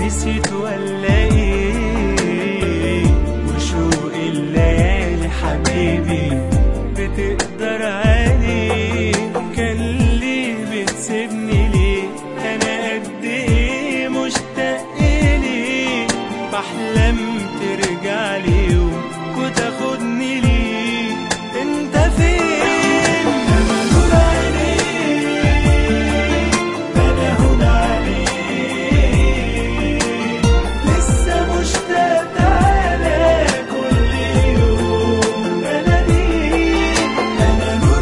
نسيت ولا ايه وشوق الليالي حبيبي بتقدر عليه كان ليه بتسيبني ليه انا قد ايه مشتاق ليه بحلم ترجع لي يوم وتاخدني ليه انت فين انا نور عينيك انا هنا عليك لسه مشتاق تعالى كل يوم انا ليك انا نور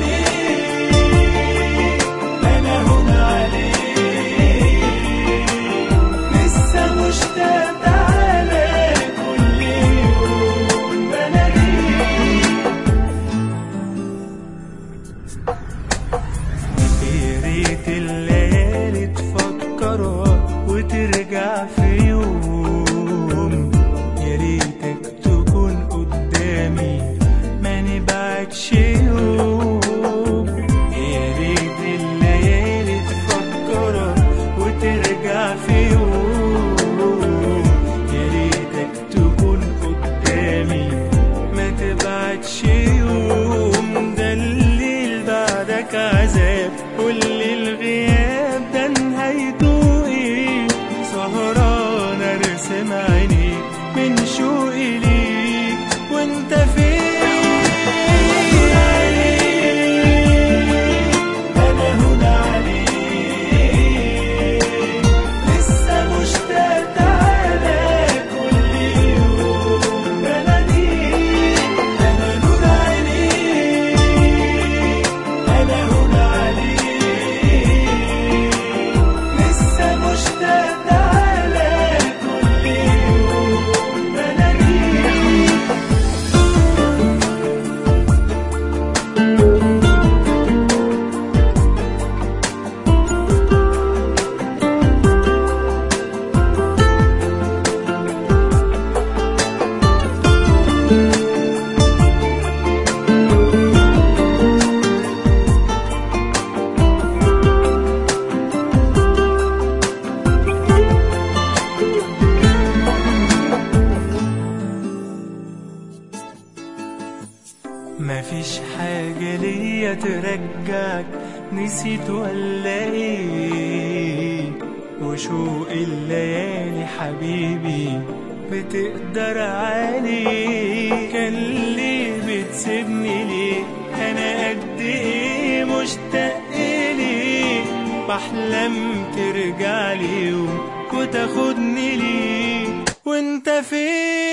عينيك انا هنا عليك لسه مشتاق تعالى كل يوم انا ليك يا ريت الليالي تفكرك وترجع في يوم يا ريتك تكون قدامي ما نبعدش يوم يا ريت الليالي تفكرك وترجع في يوم يا ريتك تكون قدامي ما تبعدش يوم ده الليل بعدك عذاب واللي الغياب ده نهايته ايه سهران ارسم عينيك من شوقي ليك وانت فين انا هنا عليك لسه مشتاق تعالى كل يوم انا ليك انا نور عينيك انا هنا عليك لسه مشتاق تعالى كل يوم انا ليك مفيش حاجة ليا ترجعك نسيت ولا ايه وشوق الليالي حبيبي بتقدر عليه كان ليه بتسيبني ليه انا قد ايه مشتاق ليه بحلم ترجع لي يوم وتاخدني ليه وانت فين